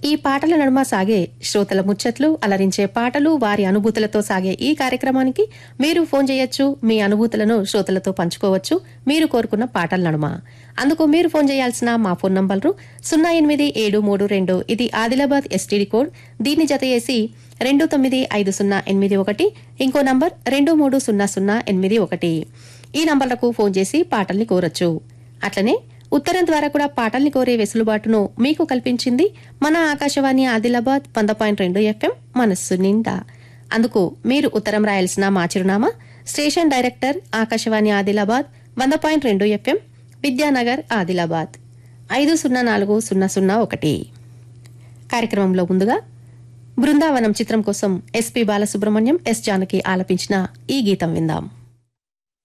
ఈ పాటల నడుమ సాగే శ్రోతల ముచ్చట్లు అలరించే పాటలు వారి అనుభూతులతో సాగే ఈ కార్యక్రమానికి మీరు ఫోన్ చేయొచ్చు మీ అనుభూతులను శ్రోతలతో పంచుకోవచ్చు మీరు కోరుకున్న పాటల నడుమ అందుకు మీరు ఫోన్ చేయాల్సిన మా ఫోన్ నంబర్లు సున్నా ఎనిమిది ఏడు మూడు రెండు ఇది ఆదిలాబాద్ ఎస్టీడీ కోడ్ దీన్ని జత చేసి రెండు తొమ్మిది ఐదు సున్నా ఎనిమిది ఒకటి ఇంకో నంబర్ రెండు మూడు సున్నా సున్నా ఎనిమిది ఒకటి ఈ నంబర్లకు ఫోన్ చేసి పాటల్ని కోరొచ్చు అట్లనే ఉత్తరం ద్వారా కూడా పాటల్ని కోరే వెసులుబాటును మీకు కల్పించింది మన ఆకాశవాణి ఆదిలాబాద్ వంద పాయింట్ రెండు ఎఫ్ఎం మనస్సు నిండా అందుకు మీరు ఉత్తరం రాయాల్సిన మా చిరునామా స్టేషన్ డైరెక్టర్ ఆకాశవాణి ఆదిలాబాద్ వంద పాయింట్ రెండు ఎఫ్ఎం విద్యానగర్ ఆదిలాబాద్ ఐదు సున్నా నాలుగు సున్నా సున్నా ఒకటి కార్యక్రమంలో ముందుగా బృందావనం చిత్రం కోసం ఎస్పి బాలసుబ్రహ్మణ్యం ఎస్ జానకి ఆలపించిన ఈ గీతం విందాం